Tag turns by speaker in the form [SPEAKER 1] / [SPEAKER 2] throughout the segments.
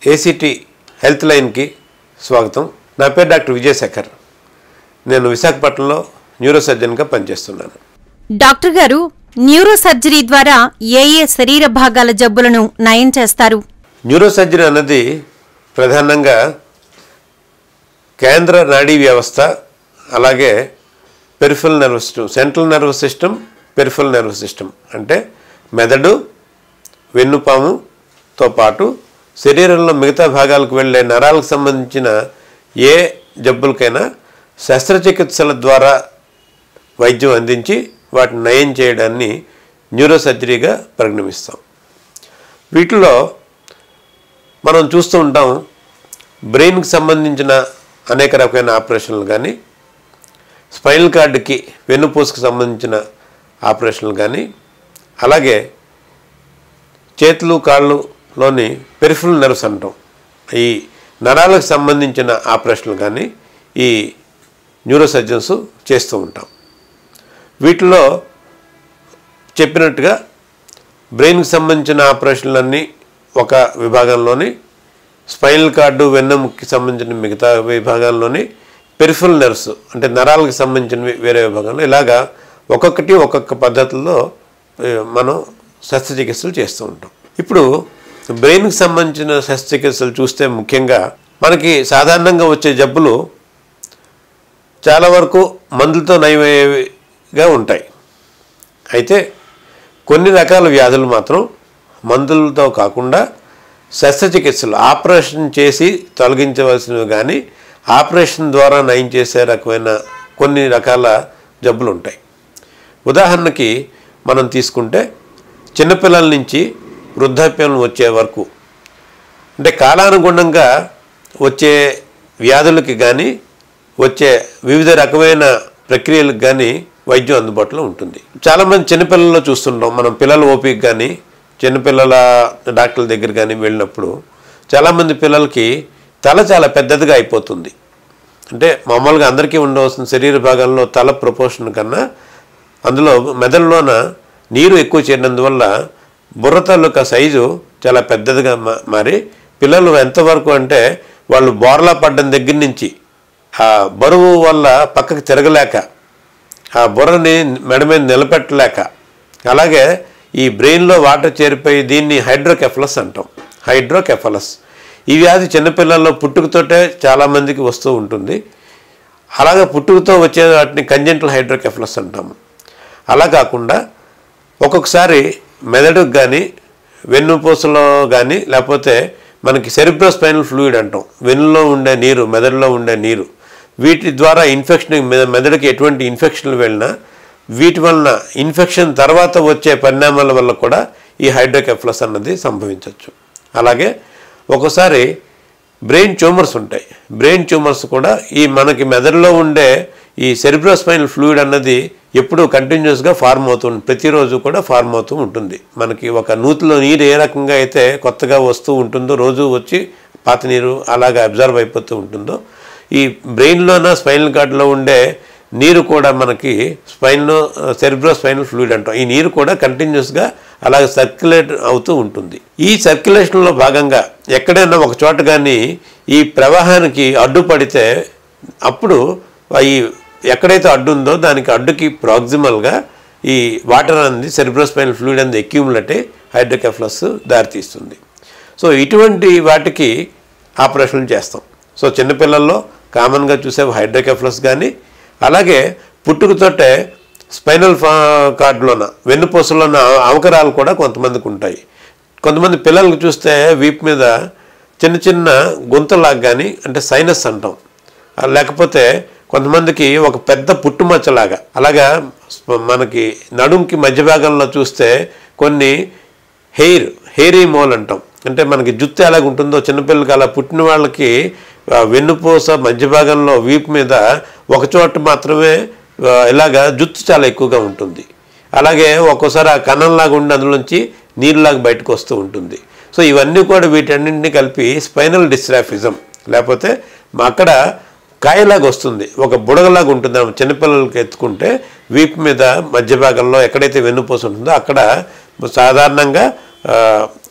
[SPEAKER 1] ACT health లైన్కి స్వాగతం నా పేరు డాక్టర్ విజయశేఖర్ నేను విశాఖపట్నంలో న్యూరో సర్జన్గా పనిచేస్తున్నాను
[SPEAKER 2] డాక్టర్ గారు న్యూరో సర్జరీ ద్వారా ఏ ఏ శరీర భాగాల జబ్బులను నయం చేస్తారు
[SPEAKER 1] న్యూరో సర్జరీ అన్నది ప్రధానంగా కేంద్ర నాడీ వ్యవస్థ అలాగే peripheral nervous system central nervous system peripheral nervous system అంటే మెదడు వెన్నుపాముతో పాటు శరీరంలో మిగతా భాగాలకు వెళ్ళే నరాలకు సంబంధించిన ఏ జబ్బులకైనా శస్త్రచికిత్సల ద్వారా వైద్యం అందించి వాటిని నయం చేయడాన్ని న్యూరో సర్జరీగా పరిగణిస్తాం వీటిలో మనం చూస్తూ ఉంటాం బ్రెయిన్కి సంబంధించిన అనేక రకమైన ఆపరేషన్లు కానీ స్పైనల్ కార్డుకి వెన్నుపూసకు సంబంధించిన ఆపరేషన్లు కానీ అలాగే చేతులు కాళ్ళులోని పెరిఫరల్ నర్వ్స్ అంటాం ఈ నరాలకు సంబంధించిన ఆపరేషన్లు కానీ ఈ న్యూరో సర్జన్స్ చేస్తూ ఉంటాం వీటిలో చెప్పినట్టుగా బ్రెయిన్కి సంబంధించిన ఆపరేషన్లన్నీ ఒక విభాగంలోని స్పైనల్ కార్డు వెన్నెముకి సంబంధించిన మిగతా విభాగాల్లోని పెరిఫరల్ నర్వ్స్ అంటే నరాలకు సంబంధించినవి వేరే విభాగంలో ఇలాగా ఒక్కొక్కటి ఒక్కొక్క పద్ధతుల్లో ఏ, మనం శస్త్రచికిత్సలు చేస్తూ ఉంటాం ఇప్పుడు బ్రెయిన్కి సంబంధించిన శస్త్రచికిత్సలు చూస్తే ముఖ్యంగా మనకి సాధారణంగా వచ్చే జబ్బులు చాలా వరకు మందులతో నయమయ్యేవిగా ఉంటాయి అయితే కొన్ని రకాల వ్యాధులు మాత్రం మందులతో కాకుండా శస్త్రచికిత్సలు ఆపరేషన్ చేసి తొలగించవలసినవి కానీ ఆపరేషన్ ద్వారా నయం చేసే రకమైన కొన్ని రకాల జబ్బులు ఉంటాయి ఉదాహరణకి మనం తీసుకుంటే చిన్నపిల్లల నుంచి వృద్ధాప్యం వచ్చే వరకు అంటే కాలానుగుణంగా వచ్చే వ్యాధులకి కానీ వచ్చే వివిధ రకమైన ప్రక్రియలకు కానీ వైద్యం అందుబాటులో ఉంటుంది చాలామంది చిన్నపిల్లల్లో చూస్తుంటాం మనం పిల్లల ఓపిక కానీ చిన్నపిల్లల డాక్టర్ల దగ్గర కానీ వెళ్ళినప్పుడు చాలామంది పిల్లలకి తల చాలా పెద్దదిగా అయిపోతుంది అంటే మామూలుగా అందరికీ ఉండవలసిన శరీర భాగంలో తల ప్రపోర్షన్ కన్నా అందులో మెదడులోన నీరు ఎక్కువ చేరినందువల్ల బుర్ర తాలూకా సైజు చాలా పెద్దదిగా మా- మారి పిల్లలు ఎంతవరకు అంటే వాళ్ళు బోర్లా పడ్డం దగ్గర నుంచి ఆ బరువు వల్ల పక్కకి తిరగలేక ఆ బుర్రని మెడ మీద నిలబెట్టలేక అలాగే ఈ బ్రెయిన్లో వాటర్ చేరిపోయి దీన్ని హైడ్రోకెఫలస్ అంటాం హైడ్రోకెఫలస్ ఈ వ్యాధి చిన్నపిల్లల్లో పుట్టుకతోటే చాలామందికి వస్తూ ఉంటుంది అలాగే పుట్టుకతో వచ్చే వాటిని కంజెంటల్ హైడ్రోకెఫలస్ అంటాము అలా కాకుండా ఒక్కొక్కసారి మెదడుకు కానీ వెన్నుపూసలో కానీ లేకపోతే మనకి సెరిబ్రోస్పైనల్ ఫ్లూయిడ్ అంటాం వెన్నులో ఉండే నీరు మెదడులో ఉండే నీరు వీటి ద్వారా ఇన్ఫెక్షన్ మె- మెదడుకి ఎటువంటి ఇన్ఫెక్షన్లు వెళ్ళినా వీటి వలన ఇన్ఫెక్షన్ తర్వాత వచ్చే పరిణామాల వల్ల కూడా ఈ హైడ్రోకెఫ్లస్ అన్నది సంభవించవచ్చు అలాగే ఒక్కోసారి బ్రెయిన్ ట్యూమర్స్ ఉంటాయి బ్రెయిన్ ట్యూమర్స్ కూడా ఈ మనకి మెదడులో ఉండే ఈ సెరిబ్రోస్పైనల్ ఫ్లూయిడ్ అన్నది ఎప్పుడూ కంటిన్యూస్గా ఫార్మ్ అవుతుంది ప్రతిరోజు కూడా ఫార్మ్ అవుతూ ఉంటుంది మనకి ఒక నూతిలో నీరు ఏ రకంగా అయితే కొత్తగా వస్తూ ఉంటుందో రోజు వచ్చి పాత నీరు అలాగా అబ్జర్వ్ అయిపోతూ ఉంటుందో ఈ బ్రెయిన్లోన స్పైనల్ కార్డ్లో ఉండే నీరు కూడా మనకి స్పైన్లో సెరిబ్రో స్పైనల్ ఫ్లూయిడ్ అంటాం ఈ నీరు కూడా కంటిన్యూస్గా అలాగే సర్క్యులేట్ అవుతూ ఉంటుంది ఈ సర్క్యులేషన్లో భాగంగా ఎక్కడైనా ఒక చోట కానీ ఈ ప్రవాహానికి అడ్డుపడితే అప్పుడు ఈ ఎక్కడైతే అడ్డు ఉందో దానికి అడ్డుకి ప్రాక్సిమల్గా ఈ వాటర్ అనేది సెరిబ్రోస్పైనల్ ఫ్లూయిడ్ అనేది అక్యూములేట్ అయి హైడ్రోకెఫ్లస్ దారితీస్తుంది సో ఇటువంటి వాటికి ఆపరేషన్లు చేస్తాం సో చిన్నపిల్లల్లో కామన్గా చూసే హైడ్రోకెఫ్లస్ కానీ అలాగే పుట్టుకతోటే స్పైనల్ ఫా కార్డులోన వెన్నుపూసలోన అవకరాలు కూడా కొంతమందికి ఉంటాయి కొంతమంది పిల్లలకు చూస్తే వీపు మీద చిన్న చిన్న గుంతలాగా కానీ అంటే సైనస్ అంటాం ఆ లేకపోతే కొంతమందికి ఒక పెద్ద పుట్టుమచ్చలాగా అలాగా స్ప- మనకి నడుంకి మధ్య భాగంలో చూస్తే కొన్ని హెయిర్ హెయిరీ మోల్ అంటాం అంటే మనకి జుత్తు ఎలాగ ఉంటుందో చిన్నపిల్లలకి అలా పుట్టిన వాళ్ళకి ఆ, వెన్నుపూస మధ్య భాగంలో వీపు మీద ఒక చోట మాత్రమే ఆ, ఇలాగా జుత్తు చాలా ఎక్కువగా ఉంటుంది అలాగే ఒక్కోసారి ఆ కణంలాగా ఉండి అందులోంచి నీరులాగా బయటకు వస్తూ ఉంటుంది సో ఇవన్నీ కూడా వీటన్నింటినీ కలిపి స్పైనల్ డిస్ట్రాఫిజం లేకపోతే మా అక్కడ కాయలాగా వస్తుంది ఒక బుడగలాగా ఉంటుంది ఆ చిన్నపిల్లలకి ఎత్తుకుంటే వీపు మీద మధ్య భాగంలో ఎక్కడైతే వెన్నుపూస ఉంటుందో అక్కడ సాధారణంగా ఆ,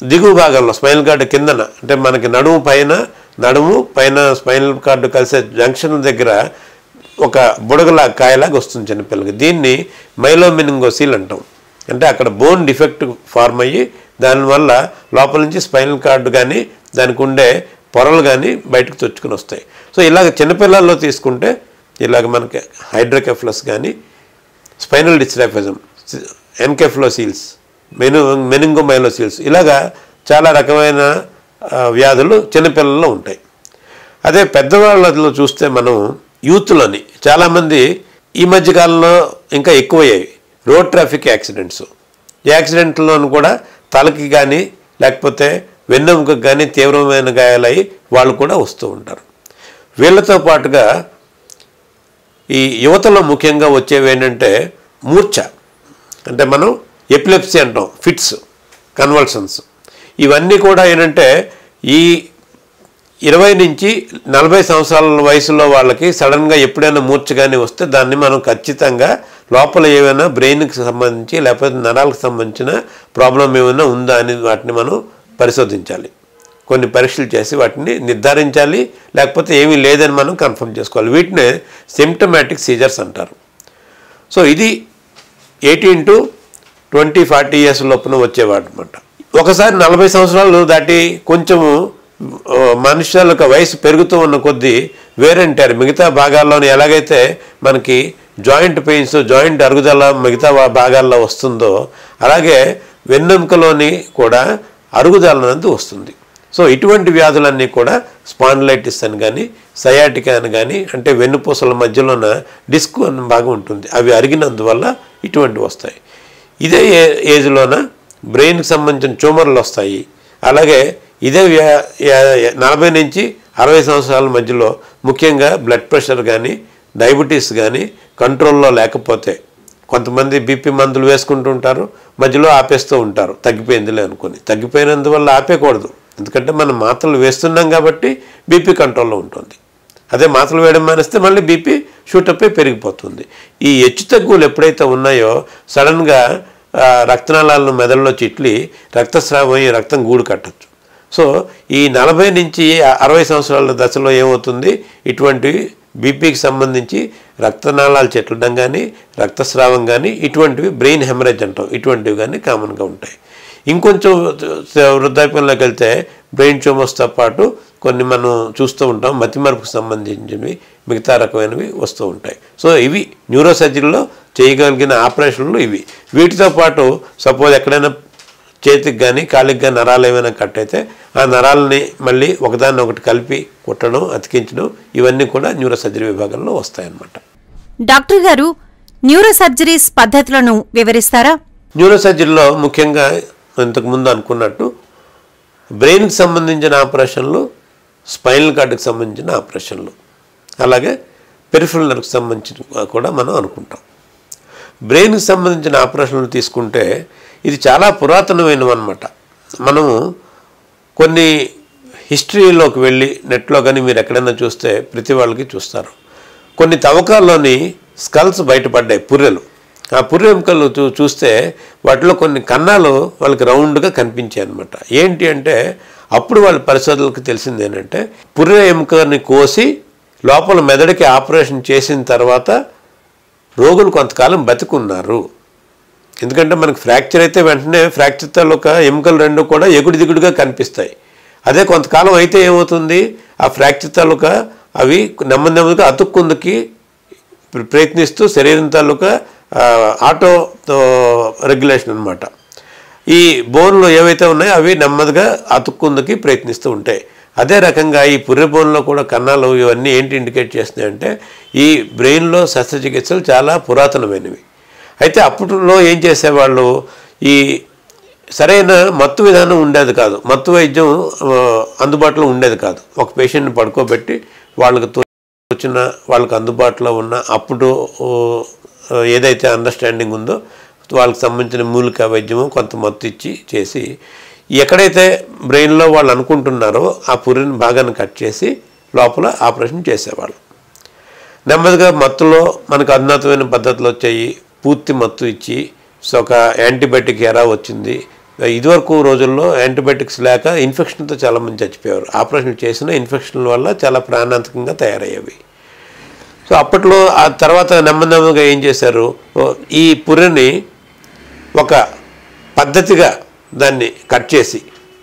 [SPEAKER 1] దిగువ భాగంలో స్పైనల్ కార్డు కిందన అంటే మనకి నడుము పైన నడుము పైన స్పైనల్ కార్డు కలిసే జంక్షన్ దగ్గర ఒక బుడగలా కాయలాగా వస్తుంది చిన్నపిల్లకి దీన్ని మైలోమినింగోసీల్ అంటాం అంటే అక్కడ బోన్ డిఫెక్ట్ ఫార్మ్ అయ్యి దానివల్ల లోపల నుంచి స్పైనల్ కార్డు కానీ దానికి ఉండే పొరలు కానీ బయటకు చొచ్చుకుని వస్తాయి సో ఇలాగ చిన్నపిల్లల్లో తీసుకుంటే ఇలాగ మనకి హైడ్రోకెఫ్లస్ కానీ స్పైనల్ డిస్ట్రాఫిజం ఎన్కెఫ్లోసీల్స్ మెను మెనింగోమైలోసీల్స్ ఇలాగా చాలా రకమైన ఆ, వ్యాధులు చిన్నపిల్లల్లో ఉంటాయి అదే పెద్దవాళ్ళలో చూస్తే మనం యూత్లోని చాలామంది ఈ మధ్య కాలంలో ఇంకా ఎక్కువయ్యాయి రోడ్ ట్రాఫిక్ యాక్సిడెంట్స్ ఈ యాక్సిడెంట్లోనూ కూడా తలకి కానీ లేకపోతే వెన్నెముకకు కానీ తీవ్రమైన గాయాలయ్యి వాళ్ళు కూడా వస్తూ ఉంటారు వీళ్ళతో పాటుగా ఈ యువతలో ముఖ్యంగా వచ్చేవి ఏంటంటే మూర్ఛ అంటే మనం ఎపిలెప్సీ అంటాం ఫిట్స్ కన్వల్షన్స్ ఇవన్నీ కూడా ఏంటంటే ఈ ఇరవై నుంచి నలభై సంవత్సరాల వయసులో వాళ్ళకి సడన్గా ఎప్పుడైనా మూర్ఛ కానీ వస్తే దాన్ని మనం ఖచ్చితంగా లోపల ఏమైనా బ్రెయిన్కి సంబంధించి లేకపోతే నరాలకు సంబంధించిన ప్రాబ్లం ఏమైనా ఉందా అని వాటిని మనం పరిశోధించాలి కొన్ని పరీక్షలు చేసి వాటిని నిర్ధారించాలి లేకపోతే ఏమీ లేదని మనం కన్ఫర్మ్ చేసుకోవాలి వీటినే సిమ్టమాటిక్ సీజర్స్ అంటారు సో ఇది eighteen to twenty forty years లోపున వచ్చేవాడు అనమాట ఒకసారి నలభై సంవత్సరాలు దాటి కొంచెము ఆ, మనుషుల యొక్క వయసు పెరుగుతూ ఉన్న కొద్దీ వేరంటారు మిగతా భాగాల్లోని ఎలాగైతే మనకి జాయింట్ పెయిన్స్ జాయింట్ అరుగుదల మిగతా వా- భాగాల్లో వస్తుందో అలాగే వెన్నెముకలోని కూడా అరుగుదల అనేది వస్తుంది సో ఇటువంటి వ్యాధులన్నీ కూడా స్పాండిలైటిస్ అని కానీ సయాటికా అని కానీ అంటే వెన్నుపూసల మధ్యలోన డిస్క్ అన్న భాగం ఉంటుంది అవి అరిగినందువల్ల ఇటువంటివి వస్తాయి ఇదే ఏ- ఏజ్లోన బ్రెయిన్కి సంబంధించిన ట్యూమర్లు వస్తాయి అలాగే ఇదే వ్యా- యా- నలభై నుంచి అరవై సంవత్సరాల మధ్యలో ముఖ్యంగా బ్లడ్ ప్రెషర్ కానీ డయాబెటీస్ కానీ కంట్రోల్లో లేకపోతే కొంతమంది బీపీ మందులు వేసుకుంటూ ఉంటారు మధ్యలో ఆపేస్తూ ఉంటారు తగ్గిపోయిందిలే అనుకుని తగ్గిపోయినందువల్ల ఆపేయకూడదు ఎందుకంటే మనం మాత్రలు వేస్తున్నాం కాబట్టి బీపీ కంట్రోల్లో ఉంటుంది అదే మాత్రలు వేయడం మానేస్తే మళ్ళీ బీపీ షూటప్ అయి పెరిగిపోతుంది ఈ హెచ్చు తగ్గులు ఎప్పుడైతే ఉన్నాయో సడన్గా ఆ, రక్తనాళాలను మెదడులో చిట్లి రక్తస్రావం అయ్యి రక్తం గూడు కట్టచ్చు సో ఈ నలభై నుంచి అరవై సంవత్సరాల దశలో ఏమవుతుంది ఇటువంటి బీపీకి సంబంధించి రక్తనాళాలు చెట్లడం కానీ రక్తస్రావం కానీ ఇటువంటివి బ్రెయిన్ హెమరేజ్ అంటాం ఇటువంటివి కానీ కామన్గా ఉంటాయి ఇంకొంచెం వృద్ధాప్యంలోకి వెళ్తే బ్రెయిన్ ట్యూమర్స్తో పాటు కొన్ని మనం చూస్తూ ఉంటాం మతిమరుపుకు సంబంధించినవి మిగతా రకమైనవి వస్తూ ఉంటాయి సో ఇవి న్యూరో సర్జరీలో చేయగలిగిన ఆపరేషన్లు ఇవి వీటితో పాటు సపోజ్ ఎక్కడైనా చేతికి కానీ కాలికి కానీ నరాలు ఏమైనా కట్ అయితే ఆ నరాలని మళ్ళీ ఒకదాన్ని ఒకటి కలిపి కుట్టడం అతికించడం ఇవన్నీ కూడా న్యూరో సర్జరీ విభాగంలో వస్తాయన్నమాట
[SPEAKER 2] డాక్టర్ గారు న్యూరో సర్జరీస్ పద్ధతులను వివరిస్తారా
[SPEAKER 1] న్యూరో సర్జరీలో ముఖ్యంగా ఇంతకుముందు అనుకున్నట్టు బ్రెయిన్కి సంబంధించిన ఆపరేషన్లు స్పైనల్ కార్డుకి సంబంధించిన ఆపరేషన్లు అలాగే పెరిఫరల్ నర్వ్కి సంబంధించిన కూడా మనం అనుకుంటాం బ్రెయిన్కి సంబంధించిన ఆపరేషన్లు తీసుకుంటే ఇది చాలా పురాతనమైనవి అనమాట మనము కొన్ని హిస్టరీలోకి వెళ్ళి నెట్లో కానీ మీరు ఎక్కడైనా చూస్తే ప్రతి వాళ్ళకి చూస్తారు కొన్ని తవ్వకాల్లోని స్కల్స్ బయటపడ్డాయి పుర్రెలు ఆ పుర్రె ఎముకలు చూ చూస్తే వాటిలో కొన్ని కన్నాలు వాళ్ళకి రౌండ్గా కనిపించాయి అనమాట ఏంటి అంటే అప్పుడు వాళ్ళ పరిశోధనలకు తెలిసింది ఏంటంటే పుర్రె ఎముకని కోసి లోపల మెదడుకి ఆపరేషన్ చేసిన తర్వాత రోగులు కొంతకాలం బతికున్నారు ఎందుకంటే మనకి ఫ్రాక్చర్ అయితే వెంటనే ఫ్రాక్చర్ తాలూకా ఎముకలు రెండు కూడా ఎగుడు దిగుడుగా కనిపిస్తాయి అదే కొంతకాలం అయితే ఏమవుతుంది ఆ ఫ్రాక్చర్ తాలూకా అవి నెమ్మది నెమ్మదిగా అతుక్కుందుకి ప్ర- ప్రయత్నిస్తూ శరీరం తాలూకా ఆ, ఆటో తో రెగ్యులేషన్ అనమాట ఈ బోన్లు ఏవైతే ఉన్నాయో అవి నెమ్మదిగా అతుక్కుందుకి ప్రయత్నిస్తూ ఉంటాయి అదే రకంగా ఈ పుర్రె బోన్లో కూడా కన్నాలు ఇవన్నీ ఏంటి ఇండికేట్ చేస్తున్నాయంటే ఈ బ్రెయిన్లో శస్త్రచికిత్సలు చాలా పురాతనమైనవి అయితే అప్పట్లో ఏం చేసేవాళ్ళు ఈ సరైన మత్తు విధానం ఉండేది కాదు మత్తు వైద్యం ఆ, అందుబాటులో ఉండేది కాదు ఒక పేషెంట్ని పడుకోబెట్టి వాళ్ళకి తో- వచ్చిన వాళ్ళకి అందుబాటులో ఉన్న అప్పుడు ఓ, ఏదైతే అండర్స్టాండింగ్ ఉందో వాళ్ళకి సంబంధించిన మూలిక వైద్యము కొంత మత్తు ఇచ్చి చేసి ఎక్కడైతే బ్రెయిన్లో వాళ్ళు అనుకుంటున్నారో ఆ పురిని భాగాన్ని కట్ చేసి లోపల ఆపరేషన్ చేసేవాళ్ళు నెమ్మదిగా మత్తులో మనకు అధునాతమైన పద్ధతులు వచ్చాయి పూర్తి మత్తు ఇచ్చి సో ఒక యాంటీబయాటిక్ ఎరా వచ్చింది ఇదివరకు రోజుల్లో యాంటీబయాటిక్స్ లేక ఇన్ఫెక్షన్తో చాలామంది చచ్చిపోయారు ఆపరేషన్ చేసిన ఇన్ఫెక్షన్ వల్ల చాలా ప్రాణాంతకంగా తయారయ్యేవి సో అప్పట్లో ఆ తర్వాత నెమ్మది నెమ్మదిగా ఏం చేశారు ఓ, ఈ పుర్రెని ఒక పద్ధతిగా దాన్ని కట్ చేసి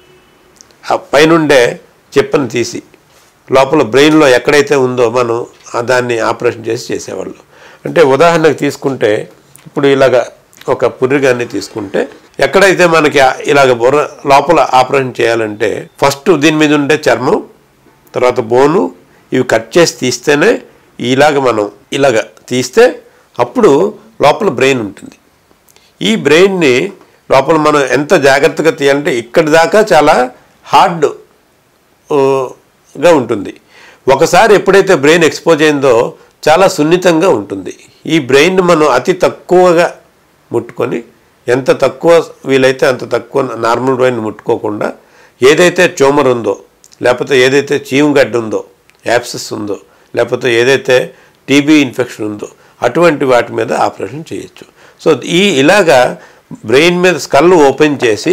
[SPEAKER 1] ఆ పైనుండే చెప్పని తీసి లోపల బ్రెయిన్లో ఎక్కడైతే ఉందో మనం ఆ దాన్ని ఆపరేషన్ చేసి చేసేవాళ్ళు అంటే ఉదాహరణకు తీసుకుంటే ఇప్పుడు ఇలాగ ఒక పుర్రిగాన్ని తీసుకుంటే ఎక్కడైతే మనకి ఆ- ఇలాగ బుర్ర లోపల ఆపరేషన్ చేయాలంటే ఫస్ట్ దీని మీద ఉండే చర్మం తర్వాత బోను ఇవి కట్ చేసి తీస్తేనే ఇలాగ మనం ఇలాగ తీస్తే అప్పుడు లోపల బ్రెయిన్ ఉంటుంది ఈ బ్రెయిన్ని లోపల మనం ఎంత జాగ్రత్తగా తీయాలంటే ఇక్కడి దాకా చాలా హార్డ్ ఓ, గా ఉంటుంది ఒకసారి ఎప్పుడైతే బ్రెయిన్ ఎక్స్పోజ్ అయిందో చాలా సున్నితంగా ఉంటుంది ఈ బ్రెయిన్ మనం అతి తక్కువగా ముట్టుకొని ఎంత తక్కువ వీలైతే అంత తక్కువ నార్మల్ బ్రెయిన్ ముట్టుకోకుండా ఏదైతే ట్యూమర్ ఉందో లేకపోతే ఏదైతే చీమగడ్డ ఉందో యాప్సెస్ ఉందో లేకపోతే ఏదైతే టీబీ ఇన్ఫెక్షన్ ఉందో అటువంటి వాటి మీద ఆపరేషన్ చేయొచ్చు సో ఈ ఇలాగా బ్రెయిన్ మీద స్కల్ ఓపెన్ చేసి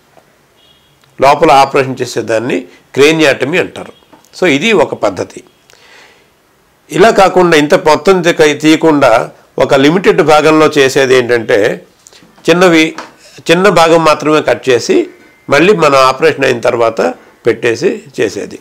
[SPEAKER 1] లోపల ఆపరేషన్ చేసేదాన్ని క్రేనియాటమీ అంటారు సో ఇది ఒక పద్ధతి ఇలా కాకుండా ఇంత మొత్తం తీ- తీయకుండా ఒక లిమిటెడ్ భాగంలో చేసేది ఏంటంటే చిన్నవి చిన్న భాగం మాత్రమే కట్ చేసి మళ్ళీ మన ఆపరేషన్ అయిన తర్వాత పెట్టేసి చేసేది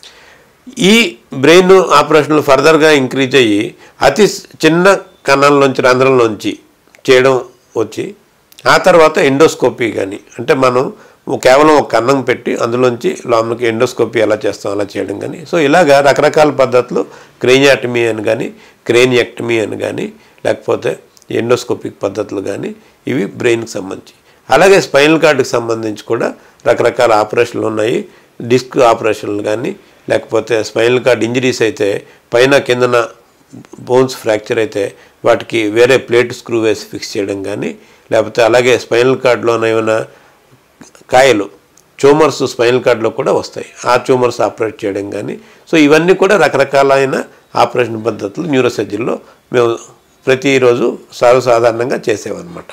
[SPEAKER 1] ఈ బ్రెయిన్ ఆపరేషన్లు ఫర్దర్గా ఇంక్రీజ్ అయ్యి అతి స్- చిన్న కణాల్లోంచి రంధ్రంలోంచి చేయడం వచ్చి ఆ తర్వాత ఎండోస్కోపీ కానీ అంటే మనం కేవలం ఒక కన్నం పెట్టి అందులోంచి లోపలికి ఎండోస్కోపీ ఎలా చేస్తాం అలా చేయడం కానీ సో ఇలాగా రకరకాల పద్ధతులు క్రేనియాటమీ అని కానీ క్రేనియక్టమీ అని కానీ లేకపోతే ఎండోస్కోపిక్ పద్ధతులు కానీ ఇవి బ్రెయిన్కి సంబంధించి అలాగే స్పైనల్ కార్డుకి సంబంధించి కూడా రకరకాల ఆపరేషన్లు ఉన్నాయి డిస్క్ ఆపరేషన్లు కానీ లేకపోతే స్పైనల్ కార్డ్ ఇంజరీస్ అయితే పైన కిందన బోన్స్ ఫ్రాక్చర్ అయితే వాటికి వేరే ప్లేట్ స్క్రూ వేసి ఫిక్స్ చేయడం కానీ లేకపోతే అలాగే స్పైనల్ కార్డ్లోన ఏమైనా కాయలు ట్యూమర్స్ స్పైనల్ కార్డ్లో కూడా వస్తాయి ఆ ట్యూమర్స్ ఆపరేట్ చేయడం కానీ సో ఇవన్నీ కూడా రకరకాలైన ఆపరేషన్ పద్ధతులు న్యూరో సర్జరీలో మేము ప్రతిరోజు సర్వసాధారణంగా చేసేవన్నమాట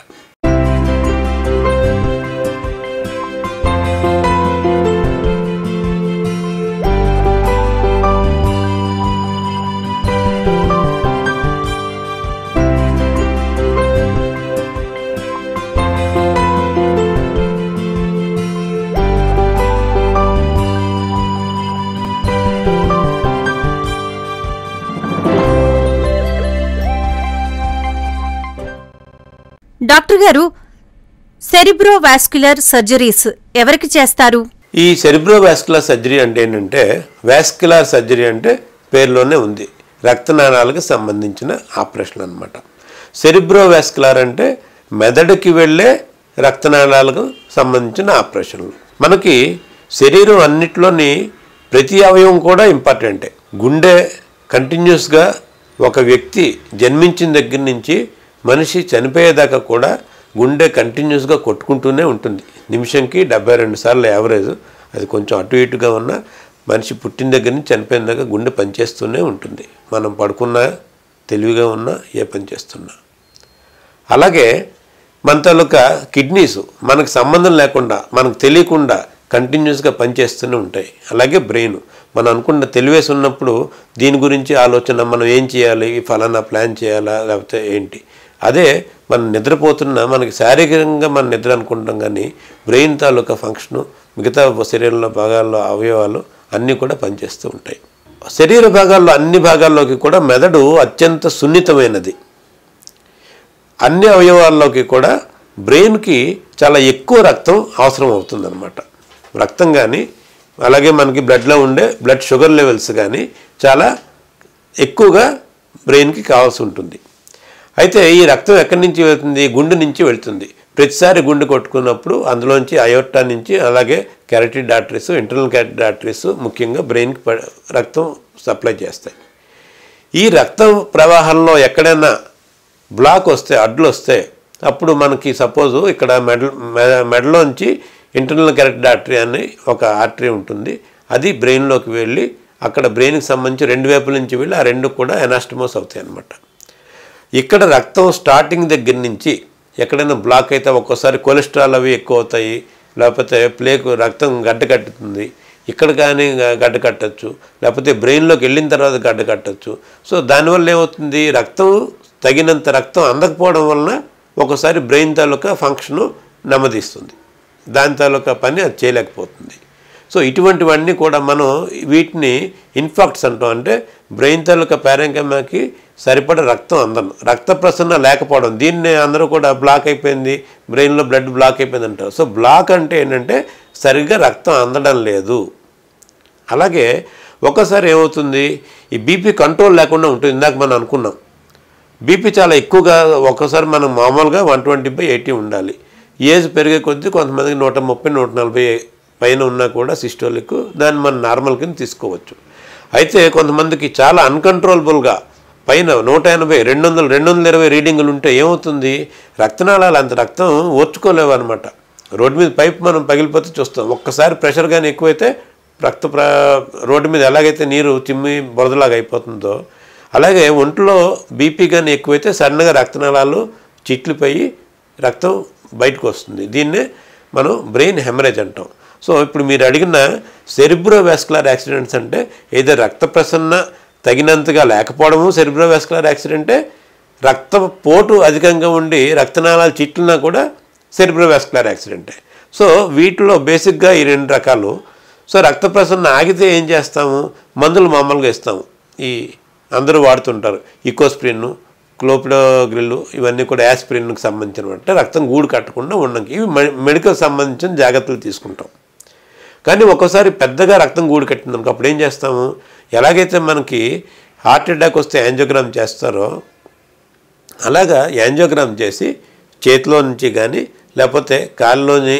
[SPEAKER 2] డాక్టర్ గారు సెరిబ్రోవాస్క్యులర్ సర్జరీస్ ఎవరికి చేస్తారు
[SPEAKER 1] ఈ సెరిబ్రోవాస్కులర్ సర్జరీ అంటే ఏంటంటే వాస్కులర్ సర్జరీ అంటే పేరులోనే ఉంది రక్తనాళాలకు సంబంధించిన ఆపరేషన్ అనమాట సెరిబ్రోవాస్కులర్ అంటే మెదడుకి వెళ్ళే రక్తనాళాలకు సంబంధించిన ఆపరేషన్లు మనకి శరీరం అన్నిట్లోని ప్రతి అవయవం కూడా ఇంపార్టెంటే గుండె కంటిన్యూస్గా ఒక వ్యక్తి జన్మించిన దగ్గర నుంచి మనిషి చనిపోయేదాకా కూడా గుండె కంటిన్యూస్గా కొట్టుకుంటూనే ఉంటుంది నిమిషంకి డెబ్బై రెండు సార్లు యావరేజ్ అది కొంచెం అటు ఇటుగా ఉన్న మనిషి పుట్టిన దగ్గర నుంచి చనిపోయిన దాకా గుండె పనిచేస్తూనే ఉంటుంది మనం పడుకున్నా తెలివిగా ఉన్నా ఏ పని చేస్తున్నా అలాగే మన తాలూకా కిడ్నీస్ మనకు సంబంధం లేకుండా మనకు తెలియకుండా కంటిన్యూస్గా పనిచేస్తూనే ఉంటాయి అలాగే బ్రెయిన్ మనం అనుకున్న తెలివేసి ఉన్నప్పుడు దీని గురించి ఆలోచన మనం ఏం చేయాలి ఈ ఫలానా ప్లాన్ చేయాలా లేకపోతే ఏంటి అదే మనం నిద్రపోతున్నా మనకి శారీరకంగా మనం నిద్ర అనుకుంటాం కానీ బ్రెయిన్ తాలూకా ఫంక్షను మిగతా శరీరంలో భాగాల్లో అవయవాలు అన్నీ కూడా పనిచేస్తూ ఉంటాయి శరీర భాగాల్లో అన్ని భాగాల్లోకి కూడా మెదడు అత్యంత సున్నితమైనది అన్ని అవయవాల్లోకి కూడా బ్రెయిన్కి చాలా ఎక్కువ రక్తం అవసరం అవుతుందన్నమాట రక్తం కానీ అలాగే మనకి బ్లడ్లో ఉండే బ్లడ్ షుగర్ లెవెల్స్ కానీ చాలా ఎక్కువగా బ్రెయిన్కి కావాల్సి ఉంటుంది అయితే ఈ రక్తం ఎక్కడి నుంచి వెళ్తుంది గుండె నుంచి వెళ్తుంది ప్రతిసారి గుండె కొట్టుకున్నప్పుడు అందులోంచి అయోర్టా నుంచి అలాగే carotid arteries internal carotid arteries ముఖ్యంగా బ్రెయిన్కి ప- రక్తం సప్లై చేస్తాయి ఈ రక్తం ప్రవాహంలో ఎక్కడైనా బ్లాక్ వస్తే అడ్లు వస్తే అప్పుడు మనకి సపోజు ఇక్కడ మెడ మె- మెడలోంచి ఇంటర్నల్ కెరటిడ్ ఆర్టరీ అని ఒక ఆర్టరీ ఉంటుంది అది బ్రెయిన్లోకి వెళ్ళి అక్కడ బ్రెయిన్కి సంబంధించి రెండు వైపుల నుంచి వెళ్ళి ఆ రెండు కూడా ఎనాస్టమోస్ అవుతాయి అన్నమాట ఇక్కడ రక్తం స్టార్టింగ్ దగ్గర నుంచి ఎక్కడైనా బ్లాక్ అయితే ఒక్కోసారి కొలెస్ట్రాల్ అవి ఎక్కువ అవుతాయి లేకపోతే ప్లేకు రక్తం గడ్డ కట్టుతుంది ఇక్కడ కానీ గడ్డ కట్టచ్చు లేకపోతే బ్రెయిన్లోకి వెళ్ళిన తర్వాత గడ్డ కట్టచ్చు సో దానివల్ల ఏమవుతుంది రక్తం తగినంత రక్తం అందకపోవడం వలన ఒకసారి బ్రెయిన్ తాలూకా ఫంక్షను నెమ్మదిస్తుంది దాని తాలూకా పని అది చేయలేకపోతుంది సో ఇటువంటివన్నీ కూడా మనం వీటిని ఇన్ఫాక్ట్స్ అంటాం అంటే బ్రెయిన్ తాలూకా పారంకమాకి సరిపడ రక్తం అందం రక్త ప్రసరణ లేకపోవడం దీన్ని అందరూ కూడా బ్లాక్ అయిపోయింది బ్రెయిన్లో బ్లడ్ బ్లాక్ అయిపోయింది అంటారు సో బ్లాక్ అంటే ఏంటంటే సరిగ్గా రక్తం అందడం లేదు అలాగే ఒక్కసారి ఏమవుతుంది ఈ బీపీ కంట్రోల్ లేకుండా ఉంటుంది ఇందాక మనం అనుకున్నాం బీపీ చాలా ఎక్కువగా ఒక్కసారి మనం మామూలుగా వన్ ట్వంటీ బై ఎయిటీ ఉండాలి ఏజ్ పెరిగే కొద్దీ కొంతమందికి నూట ముప్పై నూట నలభై పైన ఉన్నా కూడా సిస్టోలిక్ దాన్ని మనం నార్మల్ కింద తీసుకోవచ్చు అయితే కొంతమందికి చాలా అన్కంట్రోలబుల్గా పైన నూట ఎనభై రెండు వందలు రెండు వందల ఇరవై రీడింగులు ఉంటే ఏమవుతుంది రక్తనాళాలు అంత రక్తం ఓర్చుకోలేవు అనమాట రోడ్డు మీద పైప్ మనం పగిలిపోతే చూస్తాం ఒక్కసారి ప్రెషర్ కానీ ఎక్కువైతే రక్త ప్ర రోడ్డు మీద ఎలాగైతే నీరు చిమ్మి బురదలాగా అయిపోతుందో అలాగే ఒంట్లో బీపీ కానీ ఎక్కువైతే సన్నగా రక్తనాళాలు చిట్లిపోయి రక్తం బయటకు వస్తుంది దీన్నే మనం బ్రెయిన్ హెమరేజ్ అంటాం సో ఇప్పుడు మీరు అడిగిన సెరిబ్రోవాస్కులర్ యాక్సిడెంట్స్ అంటే ఏదో రక్త ప్రసరణ తగినంతగా లేకపోవడము సెరిబ్రోవాస్కులర్ యాక్సిడెంటే రక్త పోటు అధికంగా ఉండి రక్తనాళాలు చిట్లినా కూడా సెరిబ్రోవాస్కులర్ యాక్సిడెంటే సో వీటిలో బేసిక్గా ఈ రెండు రకాలు సో రక్త ప్రసరణ ఆగితే ఏం చేస్తాము మందులు మామూలుగా ఇస్తాము ఈ అందరూ వాడుతుంటారు ఇకోస్ప్రిన్ క్లోపిడోగ్రిల్ ఇవన్నీ కూడా యాస్ప్రిన్కి సంబంధించిన అంటే రక్తం గూడు కట్టకుండా ఉండడానికి ఇవి మె- మెడికల్ సంబంధించిన జాగ్రత్తలు తీసుకుంటాం కానీ ఒక్కోసారి పెద్దగా రక్తం గూడు కట్టిందనుకో అప్పుడు ఏం చేస్తాము ఎలాగైతే మనకి హార్ట్ అటాక్ వస్తే యాంజియోగ్రామ్ చేస్తారో అలాగా యాంజియోగ్రామ్ చేసి చేతిలో నుంచి కానీ లేకపోతే కాళ్ళలోని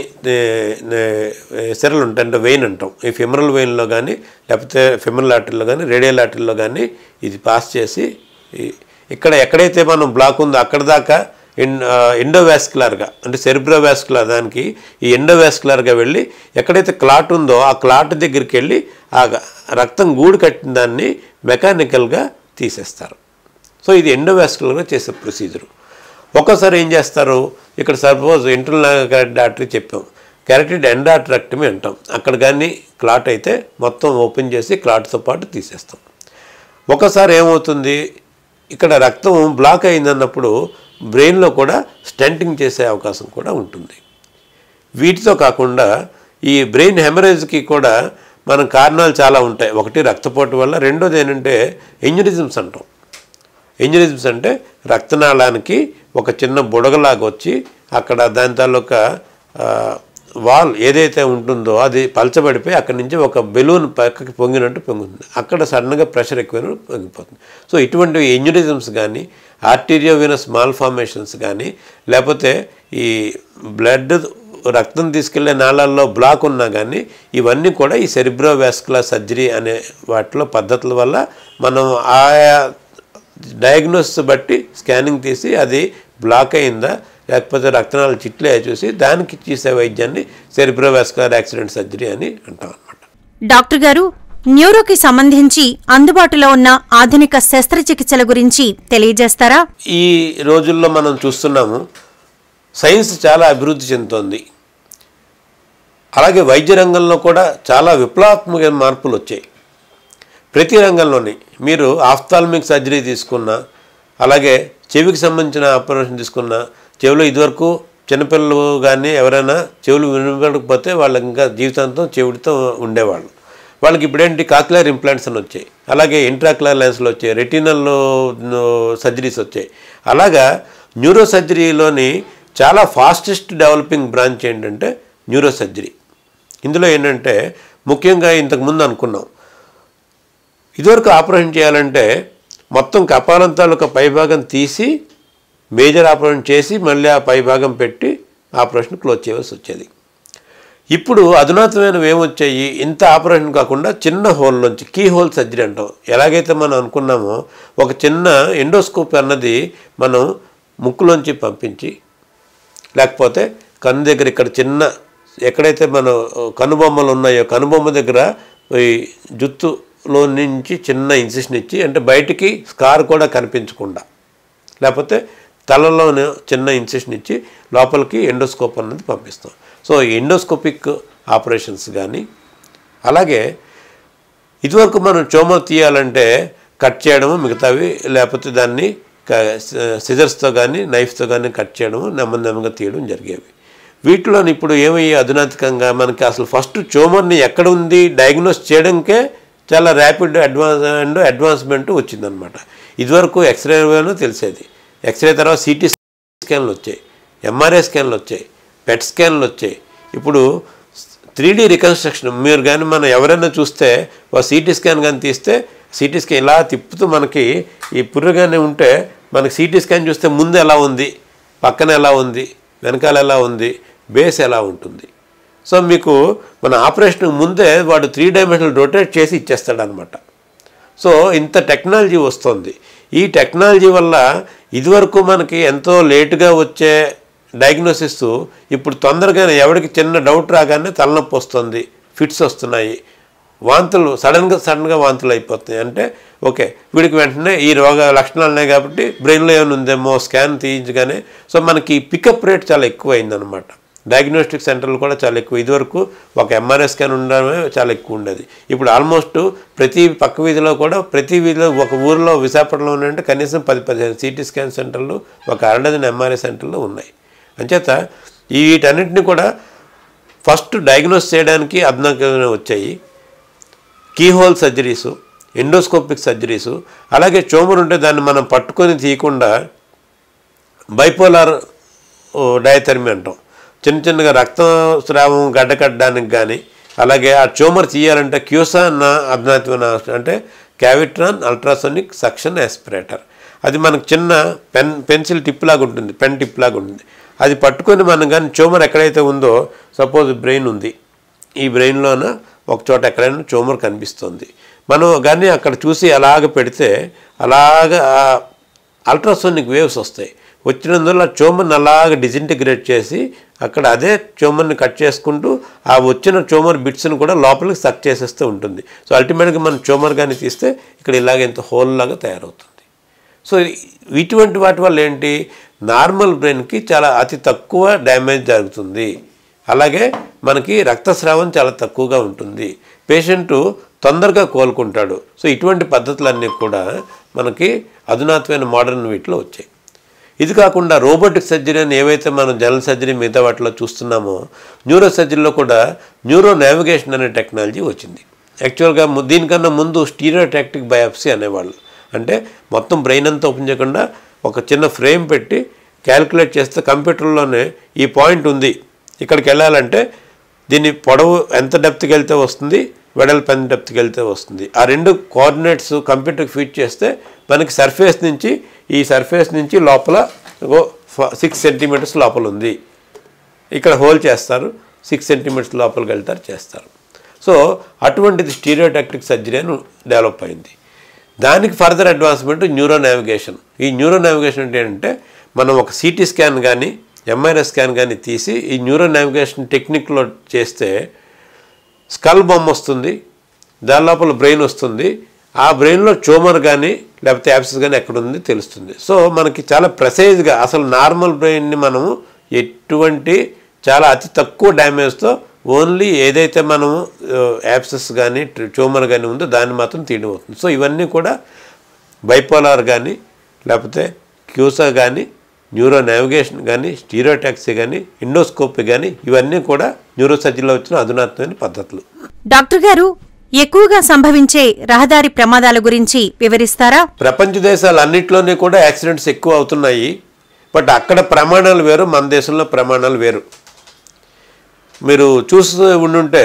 [SPEAKER 1] సిరలు ఉంటాయి అంటే వెయిన్ అంటాం ఈ ఫిమరల్ వెయిన్లో కానీ లేకపోతే ఫిమరల్ ఆర్టరీలో కానీ రేడియల్ ఆర్టరీలో కానీ ఇది పాస్ చేసి ఈ- ఇక్కడ ఎక్కడైతే మనం బ్లాక్ ఉందో అక్కడ దాకా ఎన్ ఎండోవాస్కులర్గా అంటే సెరిబ్రోవాస్కులర్ దానికి ఈ ఎండోవాస్కులర్గా వెళ్ళి ఎక్కడైతే క్లాట్ ఉందో ఆ క్లాట్ దగ్గరికి వెళ్ళి ఆ గ- రక్తం గూడు కట్టిన దాన్ని మెకానికల్గా తీసేస్తారు సో ఇది ఎండోవాస్కులర్గా చేసే ప్రొసీజరు ఒక్కోసారి ఏం చేస్తారు ఇక్కడ సపోజ్ ఇంటర్నల్ క్యారెక్టర్ ఆర్టరీ చెప్పాం క్యారెక్టెడ్ ఎండాట్రాక్టమీ అంటాం అక్కడ కానీ క్లాట్ అయితే మొత్తం ఓపెన్ చేసి క్లాట్తో పాటు తీసేస్తాం ఒకసారి ఏమవుతుంది ఇక్కడ రక్తం బ్లాక్ అయిందన్నప్పుడు బ్రెయిన్లో కూడా స్టెంటింగ్ చేసే అవకాశం కూడా ఉంటుంది వీటితో కాకుండా ఈ బ్రెయిన్ హెమరేజ్కి కూడా మన కారణాలు చాలా ఉంటాయి ఒకటి రక్తపోటు వల్ల రెండోది ఏంటంటే ఎంజరిజమ్స్ అంటాం ఎంజరిజమ్స్ అంటే రక్తనాళానికి ఒక చిన్న బుడగలాగా వచ్చి అక్కడ దాని తాలూకా ఆ, వాల్ ఏదైతే ఉంటుందో అది పలచబడిపోయి అక్కడి నుంచి ఒక బెలూన్ పక్కకి పొంగినట్టు పొంగుతుంది అక్కడ సడన్గా ప్రెషర్ ఎక్కువైన పొంగిపోతుంది సో ఇటువంటి ఎంజరిజమ్స్ కానీ ఆర్టీరియోవినస్ మాల్ ఫార్మేషన్స్ కానీ లేకపోతే ఈ బ్లడ్ రక్తం తీసుకెళ్లే నాళాల్లో బ్లాక్ ఉన్నా కానీ ఇవన్నీ కూడా ఈ సెరిబ్రోవాస్కులర్ సర్జరీ అనే వాటిలో పద్ధతుల వల్ల మనం ఆయా డయాగ్నోసిస్ బట్టి స్కానింగ్ తీసి అది బ్లాక్ అయిందా లేకపోతే రక్తనాళాలు చిట్లే చూసి దానికి చేసే వైద్యాన్ని సెరిబ్రోవాస్కులర్ యాక్సిడెంట్ సర్జరీ అని అంటాం అనమాట
[SPEAKER 2] డాక్టర్ గారు న్యూరోకి సంబంధించి అందుబాటులో ఉన్న ఆధునిక శస్త్రచికిత్సల గురించి తెలియజేస్తారా
[SPEAKER 1] ఈ రోజుల్లో మనం చూస్తున్నాము సైన్స్ చాలా అభివృద్ధి చెందుతోంది అలాగే వైద్య రంగంలో కూడా చాలా విప్లవాత్మక మార్పులు వచ్చాయి ప్రతి రంగంలోని మీరు ఆఫ్థాల్మిక్ సర్జరీ తీసుకున్నా అలాగే చెవికి సంబంధించిన ఆపరేషన్ తీసుకున్నా చెవిలో ఇదివరకు చిన్నపిల్లలు కానీ ఎవరైనా చెవులు వినపడకపోతే వాళ్ళకి ఇంకా జీవితాంతం చెవిటితో ఉండేవాళ్ళు వాళ్ళకి ఇప్పుడేంటి కాక్యులర్ ఇంప్లాంట్స్ అని వచ్చాయి అలాగే ఇంట్రాక్యులర్ లెన్స్లు వచ్చాయి రెటినల్లో సర్జరీస్ వచ్చాయి అలాగా న్యూరో సర్జరీలోని చాలా ఫాస్టెస్ట్ డెవలపింగ్ బ్రాంచ్ ఏంటంటే న్యూరో సర్జరీ ఇందులో ఏంటంటే ముఖ్యంగా ఇంతకుముందు అనుకున్నాం ఇదివరకు ఆపరేషన్ చేయాలంటే మొత్తం కపాలం తాలూకా పైభాగం తీసి మేజర్ ఆపరేషన్ చేసి మళ్ళీ ఆ పైభాగం పెట్టి ఆపరేషన్ క్లోజ్ చేయవలసి వచ్చేది ఇప్పుడు అధునాతమైనవి ఏమొచ్చాయి ఇంత ఆపరేషన్ కాకుండా చిన్న హోల్ నుంచి కీ హోల్ సర్జరీ అంటాం ఎలాగైతే మనం అనుకున్నామో ఒక చిన్న ఎండోస్కోప్ అన్నది మనం ముక్కులోంచి పంపించి లేకపోతే కన్ను దగ్గర ఇక్కడ చిన్న ఎక్కడైతే మన కనుబొమ్మలు ఉన్నాయో కనుబొమ్మ దగ్గర ఈ జుత్తులో నుంచి చిన్న ఇన్సిషన్ ఇచ్చి అంటే బయటికి స్కార్ కూడా కనిపించకుండా లేకపోతే తలలోనే చిన్న ఇన్సెషన్ ఇచ్చి లోపలికి ఎండోస్కోప్ అన్నది పంపిస్తాం సో ఎండోస్కోపిక్ ఆపరేషన్స్ కానీ అలాగే ఇదివరకు మనం చోమ తీయాలంటే కట్ చేయడము మిగతావి లేకపోతే దాన్ని సిజర్స్తో కానీ నైఫ్తో కానీ కట్ చేయడము నెమ్మది నెమ్మదిగా తీయడం జరిగేవి వీటిలో ఇప్పుడు ఏమయ్యి అధునాతకంగా మనకి అసలు ఫస్ట్ ట్యూమర్ని ఎక్కడ ఉంది డయాగ్నోస్ చేయడానికే చాలా ర్యాపిడ్ అడ్వాన్స్ అండ్ అడ్వాన్స్మెంట్ వచ్చిందనమాట ఇదివరకు ఎక్స్రేలోనూ తెలిసేది ఎక్స్రే తర్వాత సిటీ స్కాన్లు వచ్చాయి ఎంఆర్ఐ స్కాన్లు వచ్చాయి పెట్ స్కాన్లు వచ్చాయి ఇప్పుడు త్రీ డీ రికన్స్ట్రక్షన్ మీరు కానీ మనం ఎవరైనా చూస్తే ఒక సిటీ స్కాన్ కానీ తీస్తే సిటీ స్కాన్ ఇలా తిప్పుతూ మనకి ఈ పుర్రగానే ఉంటే మనకి సిటీ స్కాన్ చూస్తే ముందు ఎలా ఉంది పక్కన ఎలా ఉంది వెనకాల ఎలా ఉంది బేస్ ఎలా ఉంటుంది సో మీకు మన ఆపరేషన్ ముందే వాడు త్రీ డైమెన్షనల్ రొటేట్ చేసి ఇచ్చేస్తాడనమాట సో ఇంత టెక్నాలజీ వస్తుంది ఈ టెక్నాలజీ వల్ల ఇదివరకు మనకి ఎంతో లేటుగా వచ్చే డయాగ్నోసిస్ ఇప్పుడు తొందరగానే ఎవరికి చిన్న డౌట్ రాగానే తలనొప్పి వస్తుంది ఫిట్స్ వస్తున్నాయి వాంతులు సడన్గా సడన్గా వాంతులు అయిపోతున్నాయి అంటే ఓకే వీడికి వెంటనే ఈ రోగ లక్షణాలు ఉన్నాయి కాబట్టి బ్రెయిన్లో ఏమైనా ఉందేమో స్కాన్ తీయించగానే సో మనకి పికప్ రేట్ చాలా ఎక్కువ అయిందనమాట డయాగ్నోస్టిక్ సెంటర్లు కూడా చాలా ఎక్కువ ఇదివరకు ఒక ఎంఆర్ఐ స్కాన్ ఉండడమే చాలా ఎక్కువ ఉండేది ఇప్పుడు ఆల్మోస్ట్ ప్రతి పక్క వీధిలో కూడా ప్రతి వీధిలో ఒక ఊరిలో విశాఖపట్నంలో ఉన్నాయంటే కనీసం పది పదిహేను సిటీ స్కాన్ సెంటర్లు ఒక అరడజన్ ఎంఆర్ఐ సెంటర్లు ఉన్నాయి అంచేత ఈ వీటన్నిటిని కూడా ఫస్ట్ డయాగ్నోస్ చేయడానికి అధునాతంగా వచ్చాయి కీహోల్ సర్జరీసు ఎండోస్కోపిక్ సర్జరీసు అలాగే ట్యూమర్ ఉంటే దాన్ని మనం పట్టుకొని తీయకుండా బైపోలార్ డయథెరమీ అంటాం చిన్న చిన్నగా రక్తస్రావం గడ్డకట్టడానికి కానీ అలాగే ఆ ట్యూమర్ తీయాలంటే క్యూసా అన్న అధునాతమైన అంటే క్యావిట్రాన్ అల్ట్రాసోనిక్ సక్షన్ ఆస్పిరేటర్ అది మనకు చిన్న పెన్ పెన్సిల్ టిప్ లాగా ఉంటుంది పెన్ టిప్ లాగా ఉంటుంది అది పట్టుకొని మనం కానీ ట్యూమర్ ఎక్కడైతే ఉందో సపోజ్ బ్రెయిన్ ఉంది ఈ బ్రెయిన్లోన ఒక చోట ఎక్కడైనా ట్యూమర్ కనిపిస్తుంది మనం కానీ అక్కడ చూసి అలాగ పెడితే అలాగ అల్ట్రాసోనిక్ వేవ్స్ వస్తాయి వచ్చినందువల్ల ట్యూమర్ని అలాగ డిజింటిగ్రేట్ చేసి అక్కడ అదే ట్యూమర్ని కట్ చేసుకుంటూ ఆ వచ్చిన ట్యూమర్ బిట్స్ని కూడా లోపలికి సక్ చేసేస్తూ ఉంటుంది సో అల్టిమేట్గా మనం ట్యూమర్ కానీ తీస్తే ఇక్కడ ఇలాగ ఇంత హోల్ లాగా తయారవుతుంది సో ఇటువంటి వాటి వల్ల ఏంటి నార్మల్ బ్రెయిన్కి చాలా అతి తక్కువ డ్యామేజ్ జరుగుతుంది అలాగే మనకి రక్తస్రావం చాలా తక్కువగా ఉంటుంది పేషెంటు తొందరగా కోలుకుంటాడు సో ఇటువంటి పద్ధతులన్నీ కూడా మనకి అధునాతమైన మోడర్న్ వీటిలో వచ్చాయి ఇది కాకుండా రోబోటిక్ సర్జరీ అని ఏవైతే మనం జనరల్ సర్జరీ మిగతా వాటిలో చూస్తున్నామో న్యూరో సర్జరీలో కూడా న్యూరో నావిగేషన్ అనే టెక్నాలజీ వచ్చింది యాక్చువల్గా ము- దీనికన్నా ముందు స్టీరియోటాక్టిక్ బయాప్సీ అనేవాళ్ళు అంటే మొత్తం బ్రెయిన్ అంతా ఓపెన్ చేయకుండా ఒక చిన్న ఫ్రేమ్ పెట్టి క్యాలిక్యులేట్ చేస్తే కంప్యూటర్లోనే ఈ పాయింట్ ఉంది ఇక్కడికి వెళ్ళాలంటే దీని పొడవు ఎంత డెప్త్కి వెళ్తే వస్తుంది వెడల్పు ఎంత డెప్త్కి వెళ్తే వస్తుంది ఆ రెండు కోఆర్డినేట్స్ కంప్యూటర్కి ఫీడ్ చేస్తే మనకి సర్ఫేస్ నుంచి ఈ సర్ఫేస్ నుంచి లోపల సిక్స్ సెంటీమీటర్స్ లోపల ఉంది ఇక్కడ హోల్ చేస్తారు సిక్స్ సెంటీమీటర్స్ లోపలికి వెళ్తారు చేస్తారు సో అటువంటిది స్టీరియోటాక్టిక్ సర్జరీ అని డెవలప్ అయింది దానికి ఫర్దర్ అడ్వాన్స్మెంట్ న్యూరో నావిగేషన్ ఈ న్యూరో నావిగేషన్ అంటే ఏంటంటే మనం ఒక సిటీ స్కాన్ కానీ ఎంఆర్ఐ స్కాన్ కానీ తీసి ఈ న్యూరో నావిగేషన్ టెక్నిక్లో చేస్తే స్కల్ బొమ్మ వస్తుంది దాని లోపల బ్రెయిన్ వస్తుంది ఆ బ్రెయిన్లో ట్యూమర్ కానీ లేకపోతే యాప్సెస్ కానీ ఎక్కడ ఉంది తెలుస్తుంది సో మనకి చాలా ప్రెసైజ్గా అసలు నార్మల్ బ్రెయిన్ని మనము ఎటువంటి చాలా అతి తక్కువ డ్యామేజ్తో ఓన్లీ ఏదైతే మనము యాప్సెస్ కానీ ట్యూమర్ కానీ ఉందో దాన్ని మాత్రం తీయడం అవుతుంది సో ఇవన్నీ కూడా బైపోలార్ కానీ లేకపోతే క్యూసా కానీ న్యూరో నావిగేషన్ కానీ స్టీరియోటాక్సీ కానీ ఇండోస్కోపీ కానీ ఇవన్నీ కూడా న్యూరో సర్జరీలో వచ్చిన అధునాతమైన పద్ధతులు
[SPEAKER 2] డాక్టర్ గారు ఎక్కువగా సంభవించే రహదారి ప్రమాదాల గురించి వివరిస్తారా
[SPEAKER 1] ప్రపంచ దేశాలన్నింటిలోనే కూడా యాక్సిడెంట్స్ ఎక్కువ అవుతున్నాయి బట్ అక్కడ ప్రమాణాలు వేరు మన దేశంలో ప్రమాణాలు వేరు మీరు చూస్తూ ఉండుంటే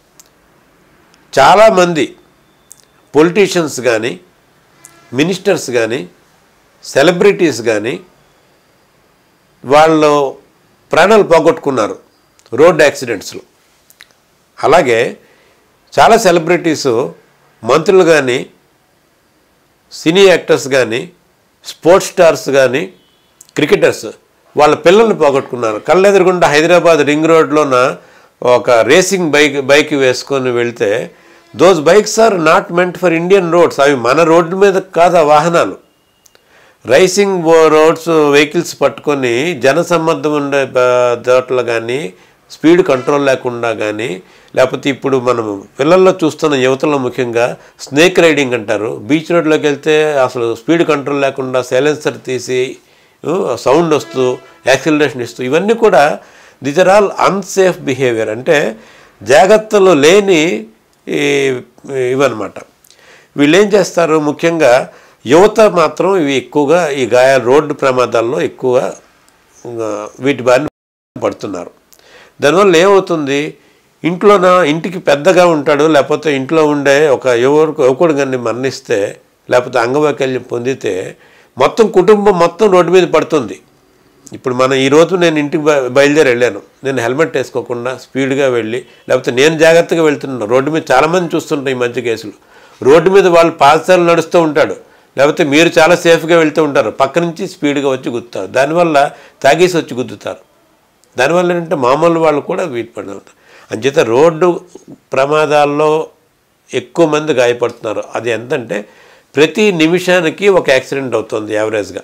[SPEAKER 1] చాలామంది పొలిటీషియన్స్ కానీ మినిస్టర్స్ కానీ సెలబ్రిటీస్ కానీ వాళ్ళు ప్రాణాలు పోగొట్టుకున్నారు రోడ్ యాక్సిడెంట్స్లో అలాగే చాలా సెలబ్రిటీసు మంత్రులు కానీ సినీ యాక్టర్స్ కానీ స్పోర్ట్స్ స్టార్స్ కానీ క్రికెటర్స్ వాళ్ళ పిల్లల్ని పోగొట్టుకున్నారు కళ్ళెదురుగుండా హైదరాబాద్ రింగ్ రోడ్లోన ఒక రేసింగ్ బైక్ బైక్ వేసుకొని వెళ్తే those bikes are not meant for Indian roads అవి మన రోడ్డు మీద కాదు ఆ వాహనాలు రైసింగ్ బో- రోడ్స్ వెహికల్స్ పట్టుకొని జనసమ్మర్దం ఉండే బ- చోట్ల కానీ స్పీడ్ కంట్రోల్ లేకుండా కానీ లేకపోతే ఇప్పుడు మనం పిల్లల్లో చూస్తున్న యువతలో ముఖ్యంగా స్నేక్ రైడింగ్ అంటారు బీచ్ రోడ్లోకి వెళ్తే అసలు స్పీడ్ కంట్రోల్ లేకుండా సైలెన్సర్ తీసి సౌండ్ వస్తూ యాక్సిలరేషన్ ఇస్తూ ఇవన్నీ కూడా this are all unsafe behaviour అంటే జాగ్రత్తలు లేని ఈ- ఇవన్నమాట వీళ్ళు ఏం చేస్తారు ముఖ్యంగా యువత మాత్రం ఇవి ఎక్కువగా ఈ గాయ రోడ్డు ప్రమాదాల్లో ఎక్కువగా ఆ, వీటి బారిన పడుతున్నారు దానివల్ల ఏమవుతుంది ఇంట్లోన ఇంటికి పెద్దగా ఉంటాడు లేకపోతే ఇంట్లో ఉండే ఒక యువకు యువకుడు కానీ మరణిస్తే లేకపోతే అంగవైకల్యం పొందితే మొత్తం కుటుంబం మొత్తం రోడ్డు మీద పడుతుంది ఇప్పుడు మనం ఈ రోజు నేను ఇంటికి బయ- బయలుదేరి వెళ్ళాను నేను హెల్మెట్ వేసుకోకుండా స్పీడ్గా వెళ్ళి లేకపోతే నేను జాగ్రత్తగా వెళ్తున్నాను రోడ్డు మీద చాలామంది చూస్తుంటాం ఈ మధ్య కేసులు రోడ్డు మీద వాళ్ళు పాదచారులు నడుస్తూ ఉంటాడు లేకపోతే మీరు చాలా సేఫ్గా వెళ్తూ ఉంటారు పక్క నుంచి స్పీడ్గా వచ్చి గుద్దుతారు దానివల్ల తాగేసి వచ్చి గుద్దుతారు దానివల్ల ఏంటంటే మామూలు వాళ్ళు కూడా వీటి పడిన ఉంటారు అంచేత రోడ్డు ప్రమాదాల్లో ఎక్కువ మంది గాయపడుతున్నారు అది ఎంతంటే ప్రతి నిమిషానికి ఒక యాక్సిడెంట్ అవుతుంది యావరేజ్గా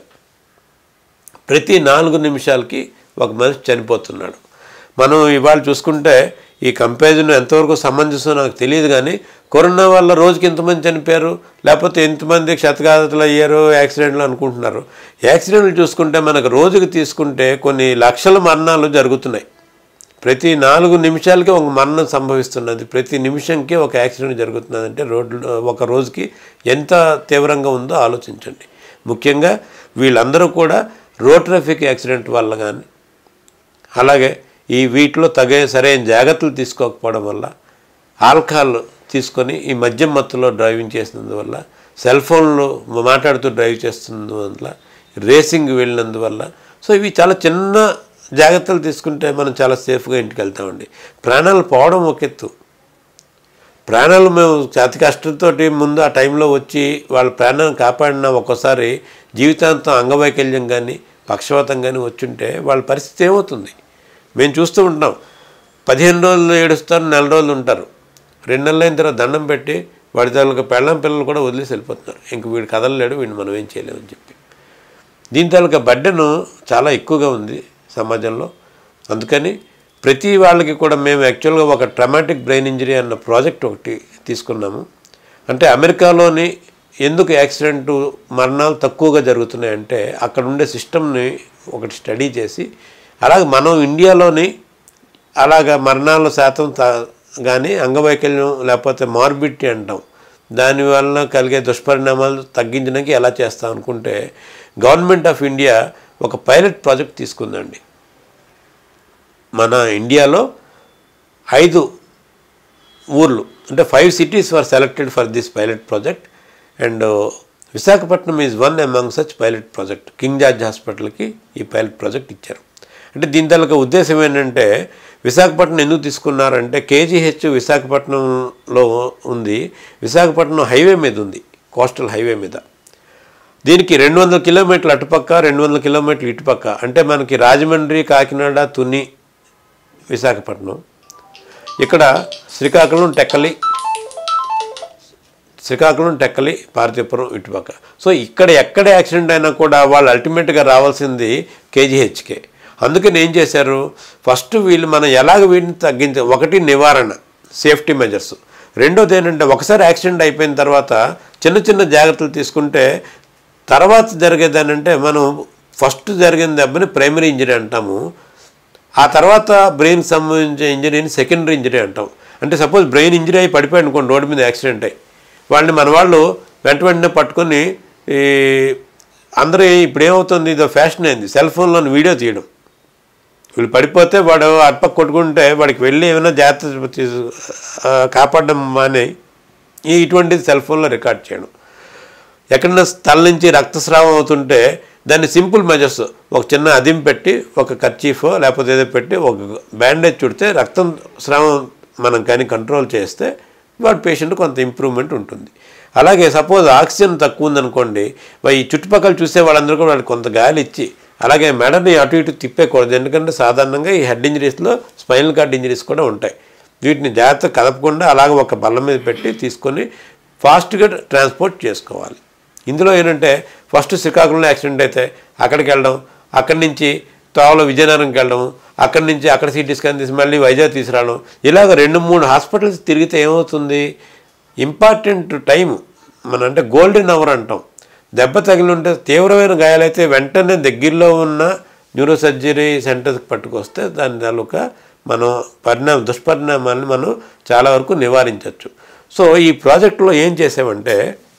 [SPEAKER 1] ప్రతి నాలుగు నిమిషాలకి ఒక మనిషి చనిపోతున్నాడు మనం ఇవాళ చూసుకుంటే ఈ కంపారిజన్ ఎంతవరకు సమంజసం నాకు తెలియదు కానీ కరోనా వల్ల రోజుకి ఎంతమంది చనిపోయారు లేకపోతే ఎంతమంది క్షతగాతలు అయ్యారు యాక్సిడెంట్లు అనుకుంటున్నారు యాక్సిడెంట్లు చూసుకుంటే మనకు రోజుకి తీసుకుంటే కొన్ని లక్షల మరణాలు జరుగుతున్నాయి ప్రతి నాలుగు నిమిషాలకి ఒక మరణం సంభవిస్తున్నది ప్రతి నిమిషంకి ఒక యాక్సిడెంట్ జరుగుతున్నది అంటే రోడ్లు ఒక రోజుకి ఎంత తీవ్రంగా ఉందో ఆలోచించండి ముఖ్యంగా వీళ్ళందరూ కూడా రోడ్ ట్రాఫిక్ యాక్సిడెంట్ వల్ల కానీ అలాగే ఈ వీటిలో తగే సరైన జాగ్రత్తలు తీసుకోకపోవడం వల్ల ఆల్కహాల్ తీసుకొని ఈ మద్యం మత్తులో డ్రైవింగ్ చేసినందువల్ల సెల్ ఫోన్లో మాట్లాడుతూ డ్రైవ్ చేస్తున్నందువల్ల రేసింగ్ వెళ్ళినందువల్ల సో ఇవి చాలా చిన్న జాగ్రత్తలు తీసుకుంటే మనం చాలా సేఫ్గా ఇంటికి వెళ్తామండి ప్రాణాలు పోవడం ఒక ఎత్తు ప్రాణాలు మేము అతి కష్టంతో ముందు ఆ టైంలో వచ్చి వాళ్ళ ప్రాణాలను కాపాడిన ఒక్కోసారి జీవితాంతం అంగవైకల్యం కానీ పక్షవాతం కానీ వచ్చుంటే వాళ్ళ పరిస్థితి ఏమవుతుంది మేము చూస్తూ ఉంటాం పదిహేను రోజులు ఏడుస్తారు నెల రోజులు ఉంటారు రెండు నెలలు అయిన తర్వాత దండం పెట్టి వాడి తాలూకా పెళ్ళం పిల్లలు కూడా వదిలేసి వెళ్ళిపోతున్నారు ఇంక వీడు కదలలేడు వీడిని మనం ఏం చేయలేమని చెప్పి దీని తాలూకా బడ్డను చాలా ఎక్కువగా ఉంది సమాజంలో అందుకని ప్రతి వాళ్ళకి కూడా మేము యాక్చువల్గా ఒక ట్రమాటిక్ బ్రెయిన్ ఇంజరీ అన్న ప్రాజెక్ట్ ఒకటి తీసుకున్నాము అంటే అమెరికాలోని ఎందుకు యాక్సిడెంట్ మరణాలు తక్కువగా జరుగుతున్నాయంటే అక్కడ ఉండే సిస్టమ్ని ఒకటి స్టడీ చేసి అలాగే మనం ఇండియాలోని అలాగ మరణాల శాతం త కానీ అంగవైకల్యం లేకపోతే మార్బిడిటీ అంటాం దానివల్ల కలిగే దుష్పరిణామాలు తగ్గించడానికి ఎలా చేస్తాం అనుకుంటే గవర్నమెంట్ ఆఫ్ ఇండియా ఒక పైలట్ ప్రాజెక్ట్ తీసుకుందండి మన ఇండియాలో ఐదు ఊర్లు అంటే five cities were selected for this pilot project and Visakhapatnam is one among such pilot project King George హాస్పిటల్కి ఈ పైలట్ ప్రాజెక్ట్ ఇచ్చారు అంటే దీని తాలూకా ఉద్దేశం ఏంటంటే విశాఖపట్నం ఎందుకు తీసుకున్నారంటే కేజీహెచ్ విశాఖపట్నంలో ఉంది విశాఖపట్నం హైవే మీద ఉంది కోస్టల్ హైవే మీద దీనికి రెండు వందల కిలోమీటర్లు అటుపక్క రెండు వందల కిలోమీటర్లు ఇటుపక్క అంటే మనకి రాజమండ్రి కాకినాడ తుని విశాఖపట్నం ఇక్కడ శ్రీకాకుళం టెక్కలి శ్రీకాకుళం టెక్కలి పార్తీపురం ఇటుపక్క సో ఇక్కడ ఎక్కడ యాక్సిడెంట్ అయినా కూడా వాళ్ళు అల్టిమేట్గా రావాల్సింది కేజీహెచ్కే అందుకని ఏం చేశారు ఫస్ట్ వీళ్ళు మనం ఎలాగ వీటిని తగ్గించ ఒకటి నివారణ సేఫ్టీ మెజర్స్ రెండోది ఏంటంటే ఒకసారి యాక్సిడెంట్ అయిపోయిన తర్వాత చిన్న చిన్న జాగ్రత్తలు తీసుకుంటే తర్వాత జరిగేది అంటే మనం ఫస్ట్ జరిగిన దెబ్బని ప్రైమరీ ఇంజరీ అంటాము ఆ తర్వాత బ్రెయిన్ సంబంధించిన ఇంజరీని సెకండరీ ఇంజరీ అంటాం అంటే సపోజ్ బ్రెయిన్ ఇంజరీ అయి పడిపోయి అనుకోండి రోడ్డు మీద యాక్సిడెంట్ అయ్యి వాళ్ళని మన వాళ్ళు వెంట వెంటనే పట్టుకొని ఈ అందరూ ఇప్పుడు ఏమవుతుంది ఇదో ఫ్యాషన్ అయింది సెల్ ఫోన్లో వీడియో తీయడం వీళ్ళు పడిపోతే వాడు అటుపక్క కొట్టుకుంటే వాడికి వెళ్ళి ఏమైనా జాగ్రత్త తీసు ఆ, కాపాడడం మానే ఈ ఇటువంటిది సెల్ ఫోన్లో రికార్డ్ చేయడం ఎక్కడైనా తల నుంచి రక్తస్రావం అవుతుంటే దాన్ని సింపుల్ మెజర్స్ ఒక చిన్న అదిం పెట్టి ఒక కర్చీఫో లేకపోతే ఏదో పెట్టి ఒక బ్యాండేజ్ చుడితే రక్తం స్రావం మనం కానీ కంట్రోల్ చేస్తే వాడి పేషెంట్ కొంత ఇంప్రూవ్మెంట్ ఉంటుంది అలాగే సపోజ్ ఆక్సిజన్ తక్కువ ఉందనుకోండి మరి ఈ చుట్టుపక్కల చూసే వాళ్ళందరూ కూడా వాళ్ళకి కొంత గాలి ఇచ్చి అలాగే మెడని అటు ఇటు తిప్పేకూడదు ఎందుకంటే సాధారణంగా ఈ హెడ్ ఇంజరీస్లో స్పైనల్ కార్డ్ ఇంజరీస్ కూడా ఉంటాయి వీటిని జాగ్రత్త కదపకుండా అలాగ ఒక బల్ల మీద పెట్టి తీసుకొని ఫాస్ట్గా ట్రాన్స్పోర్ట్ చేసుకోవాలి ఇందులో ఏంటంటే ఫస్ట్ శ్రీకాకుళంలో యాక్సిడెంట్ అయితే అక్కడికి వెళ్ళడం అక్కడి నుంచి తావలో విజయనగరంకి వెళ్ళడం అక్కడి నుంచి అక్కడ సిటీ స్కాన్ తీసి మళ్ళీ వైజాగ్ తీసుకురావడం ఇలాగ రెండు మూడు హాస్పిటల్స్ తిరిగితే ఏమవుతుంది ఇంపార్టెంట్ టైం మన అంటే గోల్డెన్ అవర్ అంటాం దెబ్బ తగిలి ఉంటే తీవ్రమైన గాయాలైతే వెంటనే దగ్గరలో ఉన్న న్యూరో సర్జరీ సెంటర్కి పట్టుకొస్తే దాని తాలూకా మనం పరిణామ దుష్పరిణామాలను మనం చాలా వరకు నివారించవచ్చు సో ఈ ప్రాజెక్టులో ఏం చేసామంటే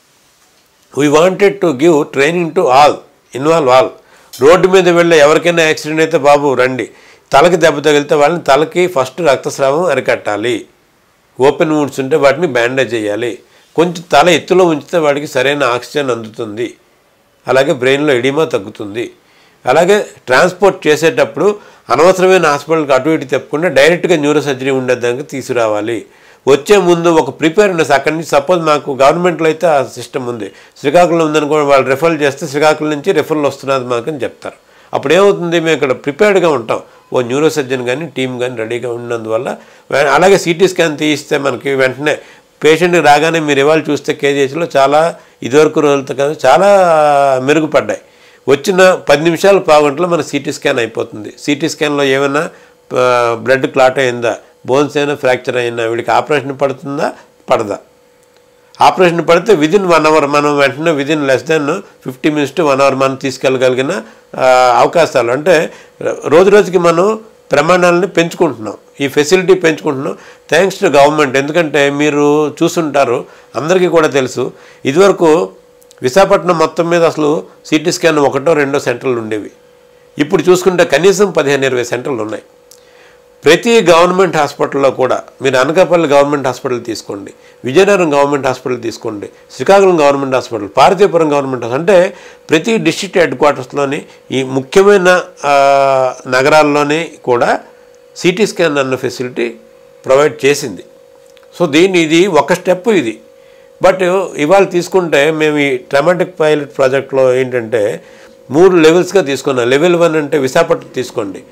[SPEAKER 1] we wanted to give training to all involve all road మీద వెళ్ళే ఎవరికైనా యాక్సిడెంట్ అయితే బాబు రండి తలకి దెబ్బ తగిలితే వాళ్ళని తలకి ఫస్ట్ రక్తస్రావం అరికట్టాలి ఓపెన్ వూడ్స్ ఉంటే వాటిని బ్యాండేజ్ చేయాలి కొంచెం తల ఎత్తులో ఉంచితే వాడికి సరైన ఆక్సిజన్ అందుతుంది అలాగే బ్రెయిన్లో ఎడిమా తగ్గుతుంది అలాగే ట్రాన్స్పోర్ట్ చేసేటప్పుడు అనవసరమైన హాస్పిటల్కి అటు ఇటు తెప్పకుండా డైరెక్ట్గా న్యూరో సర్జరీ ఉండేదానికి తీసుకురావాలి వచ్చే ముందు ఒక ప్రిపేర్నెస్ అక్కడి నుంచి సపోజ్ మాకు గవర్నమెంట్లో అయితే ఆ సిస్టమ్ ఉంది శ్రీకాకుళం ఉందనుకో వాళ్ళు రెఫర్ చేస్తే శ్రీకాకుళం నుంచి రెఫర్లు వస్తున్నది మాకు అని చెప్తారు అప్పుడు ఏమవుతుంది మేము ఇక్కడ ప్రిపేర్డ్గా ఉంటాం ఓ న్యూరో సర్జన్ కానీ టీం కానీ రెడీగా ఉన్నందువల్ల వే- అలాగే సిటీ స్కాన్ తీయిస్తే మనకి వెంటనే పేషెంట్ రాగానే మీరు ఇవాళ చూస్తే కేజీహెచ్లో చాలా ఇదివరకు రోజులతో కాదు చాలా మెరుగుపడ్డాయి వచ్చిన పది నిమిషాలు పావుగంటలో మన సిటీ స్కాన్ అయిపోతుంది సిటీ స్కాన్లో ఏమైనా ఆ, బ్లడ్ క్లాట్ అయిందా బోన్స్ అయినా ఫ్రాక్చర్ అయినా వీడికి ఆపరేషన్ పడుతుందా పడదా ఆపరేషన్ పడితే విదిన్ వన్ అవర్ మనం వెంటనే within less than fifty minutes to one hour మనం తీసుకెళ్ళగలిగిన ఆ, అవకాశాలు అంటే రోజు రోజుకి మనం ప్రమాణాలని పెంచుకుంటున్నాం ఈ ఫెసిలిటీ పెంచుకుంటున్నాం థ్యాంక్స్ టు గవర్నమెంట్ ఎందుకంటే మీరు చూసుంటారు అందరికీ కూడా తెలుసు ఇదివరకు విశాఖపట్నం మొత్తం మీద అసలు సిటీ స్కాన్ ఒకటో రెండో సెంటర్లు ఉండేవి ఇప్పుడు చూసుకుంటే కనీసం పదిహేను ఇరవై సెంటర్లు ఉన్నాయి ప్రతి గవర్నమెంట్ హాస్పిటల్లో కూడా మీరు అనకాపల్లి గవర్నమెంట్ హాస్పిటల్ తీసుకోండి విజయనగరం గవర్నమెంట్ హాస్పిటల్ తీసుకోండి Srikakulam government hospital Parvathipuram government hospital అంటే ప్రతి డిస్ట్రిక్ట్ హెడ్ క్వార్టర్స్లోని ఈ ముఖ్యమైన ఆ, నగరాల్లోని కూడా సిటీ స్కాన్ అన్న ఫెసిలిటీ ప్రొవైడ్ చేసింది సో దీన్ని ఇది ఒక స్టెప్ ఇది బట్ ఇవాళ తీసుకుంటే మేము ఈ ట్రమాటిక్ పైలట్ ప్రాజెక్ట్లో ఏంటంటే మూడు లెవెల్స్గా తీసుకున్నాం లెవెల్ వన్ అంటే విశాఖపట్నం తీసుకోండి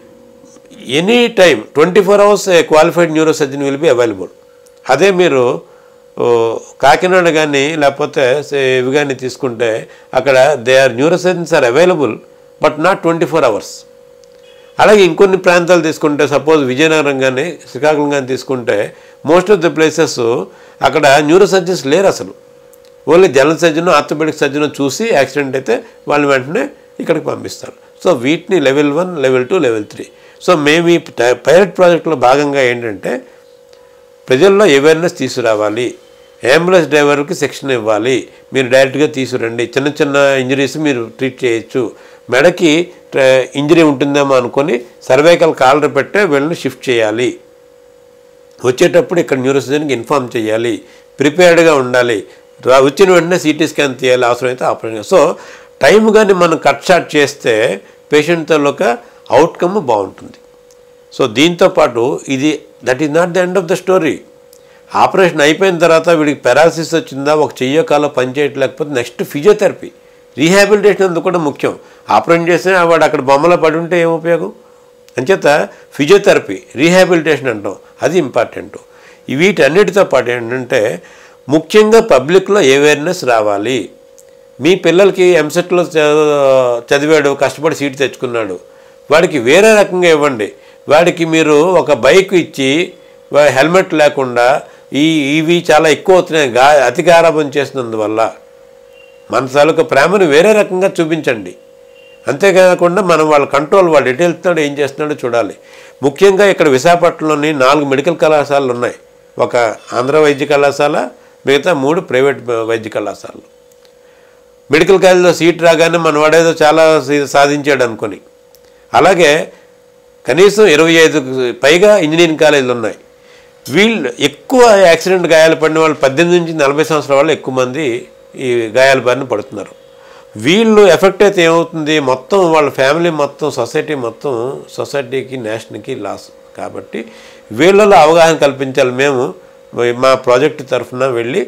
[SPEAKER 1] any time twenty four hours qualified neurosurgeon will be available అదే మీరు ఓ, కాకినాడ కానీ లేకపోతే say, ఇవి కానీ తీసుకుంటే అక్కడ they are neurosurgeons are available but not twenty four hours అలాగే ఇంకొన్ని ప్రాంతాలు తీసుకుంటే సపోజ్ విజయనగరం కానీ శ్రీకాకుళం కానీ తీసుకుంటే మోస్ట్ ఆఫ్ ద ప్లేసెస్ అక్కడ న్యూరో సర్జన్స్ లేరు అసలు only general surgeon orthopaedic surgeon చూసి యాక్సిడెంట్ అయితే వాళ్ళని వెంటనే ఇక్కడికి పంపిస్తారు సో వీటిని level one level two level three so మేము ఈ పైలట్ ప్రాజెక్టులో భాగంగా ఏంటంటే ప్రజల్లో అవేర్నెస్ తీసుకురావాలి అంబులెన్స్ డ్రైవర్కి శిక్షణ ఇవ్వాలి మీరు డైరెక్ట్గా తీసుకురండి చిన్న చిన్న ఇంజరీస్ మీరు ట్రీట్ చేయొచ్చు మెడకి ఇంజరీ ఉంటుందేమో అనుకొని సర్వైకల్ కాలర్ పెట్టే వీళ్ళని షిఫ్ట్ చేయాలి వచ్చేటప్పుడు ఇక్కడ న్యూరోసర్జన్కి ఇన్ఫామ్ చేయాలి ప్రిపేర్డ్గా ఉండాలి రా వచ్చిన వెంటనే సిటీ స్కాన్ తీయాలి అవసరమైతే ఆపరేషన్ సో టైం కానీ మనం కట్ షాట్ చేస్తే పేషెంట్ తాలూకా అవుట్కమ్ బాగుంటుంది సో దీంతో పాటు ఇది that is not the end of the story operation అయిపోయిన తర్వాత వీడికి పెరాలసిస్ వచ్చిందా ఒక చెయ్యో కాలో పనిచేయట్లేకపోతే నెక్స్ట్ ఫిజియోథెరపీ రీహాబిలిటేషన్ అందుకు కూడా ముఖ్యం ఆపరేషన్ చేస్తే వాడు అక్కడ బొమ్మలో పడి ఉంటే ఏం ఉపయోగం అంచేత ఫిజియోథెరపీ రీహాబిలిటేషన్ అంటాం అది ఇంపార్టెంట్ వీటన్నిటితో పాటు ఏంటంటే ముఖ్యంగా పబ్లిక్లో అవేర్నెస్ రావాలి మీ పిల్లలకి ఎంసెట్లో చదివాడు కష్టపడి సీట్ తెచ్చుకున్నాడు వాడికి వేరే రకంగా ఇవ్వండి వాడికి మీరు ఒక బైక్ ఇచ్చి వా- హెల్మెట్ లేకుండా ఈ ఇవి చాలా ఎక్కువ అవుతున్నాయి గా అతి గారాబం చేసినందువల్ల మన తాలూకా ప్రేమను వేరే రకంగా చూపించండి అంతేకాకుండా మనం వాళ్ళ కంట్రోల్ వాళ్ళు ఎటు వెళ్తున్నాడో ఏం చేస్తున్నాడో చూడాలి ముఖ్యంగా ఇక్కడ విశాఖపట్నంలోని నాలుగు మెడికల్ కళాశాలలు ఉన్నాయి ఒక ఆంధ్ర వైద్య కళాశాల మిగతా మూడు ప్రైవేట్ వైద్య కళాశాలలు మెడికల్ కాలేజీలో సీట్ రాగానే మన వాడేదో చాలా సీ- సాధించాడు అనుకొని అలాగే కనీసం ఇరవై ఐదు పైగా ఇంజనీరింగ్ కాలేజీలు ఉన్నాయి వీళ్ళు ఎక్కువ యాక్సిడెంట్ గాయాలు పడిన వాళ్ళు పద్దెనిమిది నుంచి నలభై సంవత్సరాల వాళ్ళు ఎక్కువ మంది ఈ గాయాల బారిన పడుతున్నారు వీళ్ళు ఎఫెక్ట్ అయితే ఏమవుతుంది మొత్తం వాళ్ళ ఫ్యామిలీ మొత్తం సొసైటీ మొత్తం సొసైటీకి నేషన్కి లాస్ కాబట్టి వీళ్ళలో అవగాహన కల్పించాలి మేము మా ప్రాజెక్ట్ తరఫున వెళ్ళి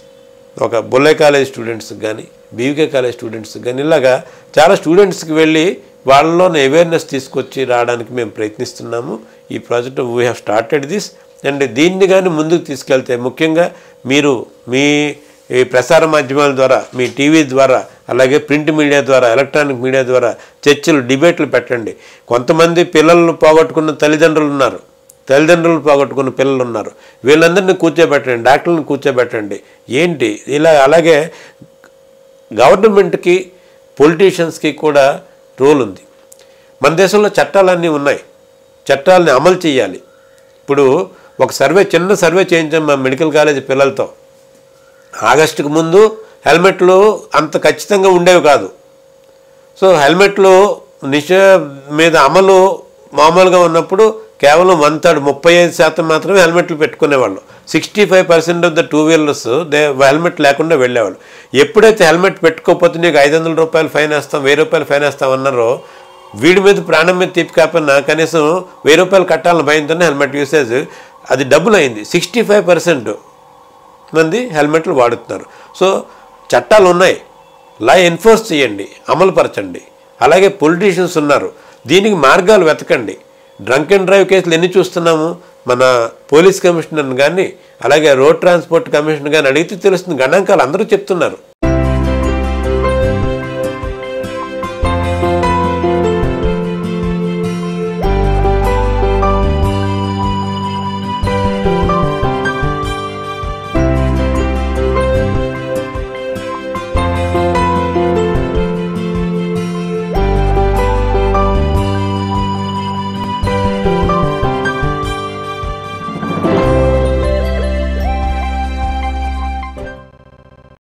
[SPEAKER 1] ఒక బుల్లే కాలేజ్ స్టూడెంట్స్కి కానీ బీవీకే కాలేజ్ స్టూడెంట్స్కి కానీ ఇలాగా చాలా స్టూడెంట్స్కి వెళ్ళి వాళ్ళలోని అవేర్నెస్ తీసుకొచ్చి రావడానికి మేము ప్రయత్నిస్తున్నాము ఈ project we have started this and దీన్ని కానీ ముందుకు తీసుకెళ్తే ముఖ్యంగా మీరు మీ ఈ ప్రసార మాధ్యమాల ద్వారా మీ టీవీ ద్వారా అలాగే ప్రింట్ మీడియా ద్వారా ఎలక్ట్రానిక్ మీడియా ద్వారా చర్చలు డిబేట్లు పెట్టండి కొంతమంది పిల్లలను పోగొట్టుకున్న తల్లిదండ్రులు ఉన్నారు తల్లిదండ్రులు పోగొట్టుకున్న పిల్లలు ఉన్నారు వీళ్ళందరినీ కూర్చోబెట్టండి డాక్టర్లను కూర్చోబెట్టండి ఏంటి ఇలా అలాగే గవర్నమెంట్కి పొలిటీషియన్స్కి కూడా రోల్ ఉంది మన దేశంలో చట్టాలన్నీ ఉన్నాయి చట్టాలని అమలు చేయాలి ఇప్పుడు ఒక సర్వే చిన్న సర్వే చేయించాం మా మెడికల్ కాలేజ్ పిల్లలతో ఆగస్టుకు ముందు హెల్మెట్లు అంత ఖచ్చితంగా ఉండేవి కాదు సో హెల్మెట్లు నిష మీద అమలు మామూలుగా ఉన్నప్పుడు కేవలం వన్ థర్డ్ ముప్పై ఐదు శాతం మాత్రమే హెల్మెట్లు పెట్టుకునేవాళ్ళు sixty five percent of the two wheelers they helmet లేకుండా వెళ్ళేవాళ్ళు ఎప్పుడైతే హెల్మెట్ పెట్టుకోకపోతే నీకు ఐదు వందల రూపాయలు ఫైన్ వేస్తాం వెయ్యి రూపాయలు ఫైన్ వేస్తాం అన్నారో వీడి మీద ప్రాణం మీద తీపి కాకపోయినా కనీసం వెయ్యి రూపాయలు కట్టాలని భయంతోనే హెల్మెట్ యూసేజ్ అది డబుల్ అయింది సిక్స్టీ ఫైవ్ పర్సెంట్ మంది హెల్మెట్లు వాడుతున్నారు సో చట్టాలు ఉన్నాయి లా ఎన్ఫోర్స్ చేయండి అమలుపరచండి అలాగే పొలిటీషియన్స్ ఉన్నారు దీనికి మార్గాలు వెతకండి డ్రంక్ అండ్ డ్రైవ్ కేసులు ఎన్ని చూస్తున్నాము మన పోలీస్ కమిషనర్ని కానీ అలాగే రోడ్ ట్రాన్స్పోర్ట్ కమిషనర్ కానీ అడిగితే తెలుస్తుంది గణాంకాలు అందరూ చెప్తున్నారు